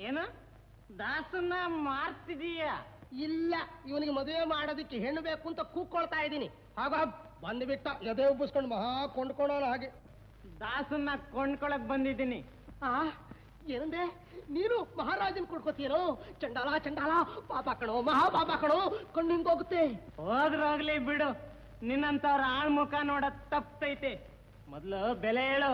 ಏನು ದಾಸನ್ನ ಮಾರ್ತಿದೀಯ ಇಲ್ಲ ಇವನಿಗೆ ಮದುವೆ ಮಾಡೋದಕ್ಕೆ ಹೆಣ್ಣು ಬೇಕು ಅಂತ ಕೂಕ್ಕೊಳ್ತಾ ಇದ್ದೀನಿ ಆಗ ಬಂದ್ಬಿಟ್ಟ ಎದೆ ಉಬ್ಬಿಸ್ಕೊಂಡು ಮಹಾ ಕೊಂಡ್ಕೊಳ್ಳೋಣ ಹಾಗೆ ದಾಸನ್ನ ಕೊಂಡ್ಕೊಳಕ್ ಬಂದಿದ್ದೀನಿ ಆ ಏನಂದೆ ನೀನು ಮಹಾರಾಜನ್ ಕೊಡ್ಕೋತೀರೋ ಚಂಡಾಲ ಚಂಡಾಲ ಪಾಪ ಕಣೋ ಮಹಾ ಪಾಪ ಕಣೋ ಕಣ್ಣು ಹಿಂಗೋಗುತ್ತೆ ಹೋದ್ರೋಗ್ಲಿ ಬಿಡು ನಿನ್ನಂತವ್ರ ಆಳ್ ಮುಖ ನೋಡಕ್ ತಪ್ಪೈತೆ ಮೊದ್ಲು ಬೆಲೆ ಹೇಳು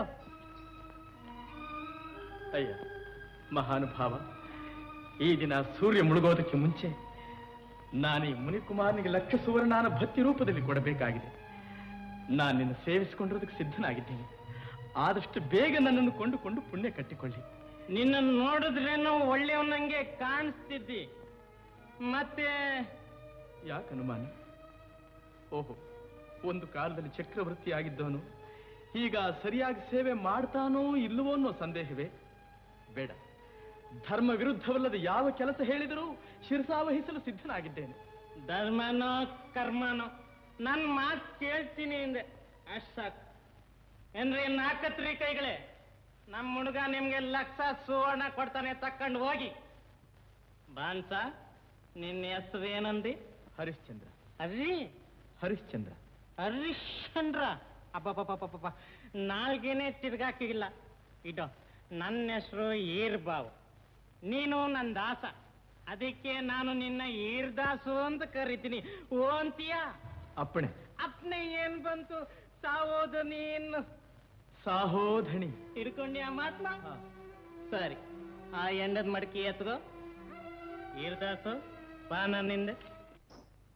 ಅಯ್ಯ ಮಹಾನುಭಾವ ಈ ದಿನ ಸೂರ್ಯ ಮುಳುಗೋದಕ್ಕೆ ಮುಂಚೆ ನಾನು ಈ ಮುನಿಕುಮಾರನಿಗೆ ಲಕ್ಷ ಸುವರ್ಣಾನ ಭಕ್ತಿ ರೂಪದಲ್ಲಿ ಕೊಡಬೇಕಾಗಿದೆ ನಾನು ನಿನ್ನ ಸೇವಿಸಿಕೊಂಡಿರೋದಕ್ಕೆ ಸಿದ್ಧನಾಗಿದ್ದೀನಿ ಆದಷ್ಟು ಬೇಗ ನನ್ನನ್ನು ಕೊಂಡುಕೊಂಡು ಪುಣ್ಯ ಕಟ್ಟಿಕೊಳ್ಳಿ ನಿನ್ನ ನೋಡಿದ್ರೇನು ಒಳ್ಳೆಯವನಂಗೆ ಕಾಣಿಸ್ತಿದ್ದಿ ಮತ್ತೆ ಯಾಕೆ ಅನುಮಾನ ಓಹೋ ಒಂದು ಕಾಲದಲ್ಲಿ ಚಕ್ರವರ್ತಿ ಆಗಿದ್ದವನು ಈಗ ಸರಿಯಾಗಿ ಸೇವೆ ಮಾಡ್ತಾನೋ ಇಲ್ಲವೋ ಅನ್ನೋ ಸಂದೇಹವೇ ಬೇಡ ಧರ್ಮ ವಿರುದ್ಧವಲ್ಲದ ಯಾವ ಕೆಲಸ ಹೇಳಿದರೂ ಶಿರಸಾವಹಿಸಲು ಸಿದ್ಧನಾಗಿದ್ದೇನೆ ಧರ್ಮನೋ ಕರ್ಮನೋ ನನ್ ಮಾತ್ ಕೇಳ್ತೀನಿ ಅಂದೆ ಅಷ್ಟ್ ಸಾಕು ಏನ್ರಿ ನಾಲ್ಕತ್ರಿ ಕೈಗಳೇ ನಮ್ಮ ಹುಡುಗ ನಿಮ್ಗೆ ಲಕ್ಷ ಸುವರ್ಣ ಕೊಡ್ತಾನೆ ತಕ್ಕಂಡು ಹೋಗಿ ಬಾನ್ಸ ನಿನ್ನ ಹೆಸರು ಏನಂದಿ ಹರಿಶ್ಚಂದ್ರ ಅರ್ರಿ ಹರಿಶ್ಚಂದ್ರ ಹರಿಶ್ಚಂದ್ರ ಅಬ್ಬಬ್ಬಬ್ಬಬ್ಬ ನಾಲ್ಗೇನೆ ತಿರ್ಗಾಕಿಲ್ಲ ಇಡೋ ನನ್ನ ಹೆಸರು ಈರ್ಬಾವು ನೀನು ನನ್ನ ದಾಸ ಅದಕ್ಕೆ ನಾನು ನಿನ್ನ ಈರ್ದಾಸು ಅಂತ ಕರಿತೀನಿ ಓ ಅಂತೀಯ ಅಪ್ಪಣೆ ಅಪ್ನೆ ಏನ್ ಬಂತು ಸಾವೋದು ನೀನು ಸಾಹೋಧಣಿ ಹಿಡ್ಕೊಂಡ್ಯಾ ಮಾತ್ಮ ಸರಿ ಆ ಎಂಡದ ಮಡಕಿ ಎತ್ಕೋ ಈರ್ದಾಸು ಬಾ ನನ್ನಿಂದ